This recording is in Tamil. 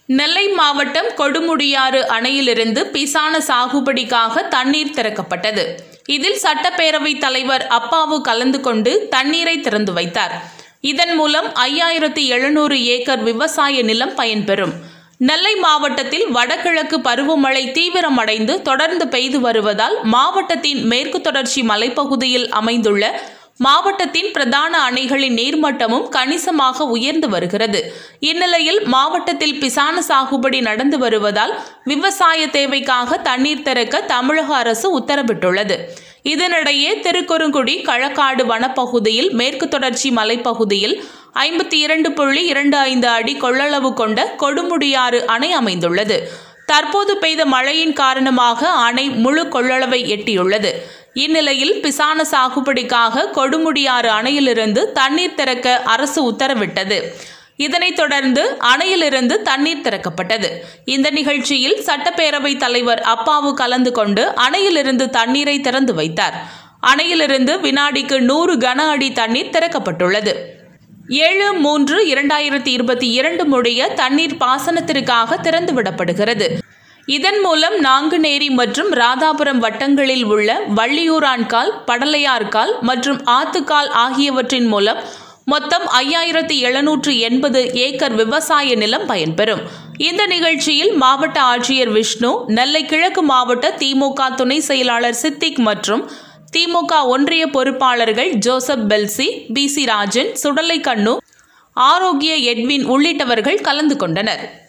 நெல்லை மாவட்டம் கொடுமுடியாறு அணையிலிருந்து பிசான சாகுபடிக்காக தண்ணீர் திறக்கப்பட்டது இதில் சட்டப்பேரவை தலைவர் அப்பாவு கலந்து கொண்டு தண்ணீரை திறந்து வைத்தார் இதன் மூலம் ஐயாயிரத்தி எழுநூறு ஏக்கர் விவசாய நிலம் பயன்பெறும் நெல்லை மாவட்டத்தில் வடகிழக்கு பருவமழை தீவிரமடைந்து தொடர்ந்து பெய்து வருவதால் மாவட்டத்தின் மேற்கு தொடர்ச்சி மலைப்பகுதியில் அமைந்துள்ள மாவட்டத்தின் பிரதான அணைகளின் நீர்மட்டமும் கணிசமாக உயர்ந்து வருகிறது இந்நிலையில் மாவட்டத்தில் பிசான சாகுபடி நடந்து வருவதால் விவசாய தேவைக்காக தண்ணீர் திறக்க தமிழக அரசு உத்தரவிட்டுள்ளது இதனிடையே திருக்குறுங்குடி களக்காடு வனப்பகுதியில் மேற்கு தொடர்ச்சி மலைப்பகுதியில் ஐம்பத்தி இரண்டு புள்ளி இரண்டு ஐந்து அடி கொள்ளளவு கொண்ட கொடுமுடியாறு அணை அமைந்துள்ளது தற்போது பெய்த மழையின் காரணமாக அணை முழு கொள்ளளவை எட்டியுள்ளது இந்நிலையில் பிசான சாகுபடிக்காக கொடுமுடியாறு அணையிலிருந்து தண்ணீர் திறக்க அரசு உத்தரவிட்டது இதனைத் தொடர்ந்து அணையிலிருந்து தண்ணீர் திறக்கப்பட்டது இந்த நிகழ்ச்சியில் சட்டப்பேரவை தலைவர் அப்பாவு கலந்து கொண்டு அணையிலிருந்து தண்ணீரை திறந்து வைத்தார் அணையிலிருந்து வினாடிக்கு நூறு கன அடி தண்ணீர் திறக்கப்பட்டுள்ளது ஏழு மூன்று இரண்டாயிரத்தி இருபத்தி இரண்டு முடிய தண்ணீர் பாசனத்திற்காக திறந்துவிடப்படுகிறது இதன் மூலம் நாங்குநேரி மற்றும் ராதாபுரம் வட்டங்களில் உள்ள வள்ளியூரான்கால் படலையார்கால் மற்றும் ஆத்துக்கால் ஆகியவற்றின் மூலம் மொத்தம் ஐயாயிரத்தி எழுநூற்று எண்பது ஏக்கர் விவசாய நிலம் பயன்பெறும் இந்த நிகழ்ச்சியில் மாவட்ட ஆட்சியர் விஷ்ணு நெல்லை கிழக்கு மாவட்ட திமுக துணை செயலாளர் சித்திக் மற்றும் திமுக ஒன்றிய பொறுப்பாளர்கள் Joseph Belsy P C Rajan Sudalai Kannu Arokia Edwin உள்ளிட்டவர்கள் கலந்து கொண்டனர்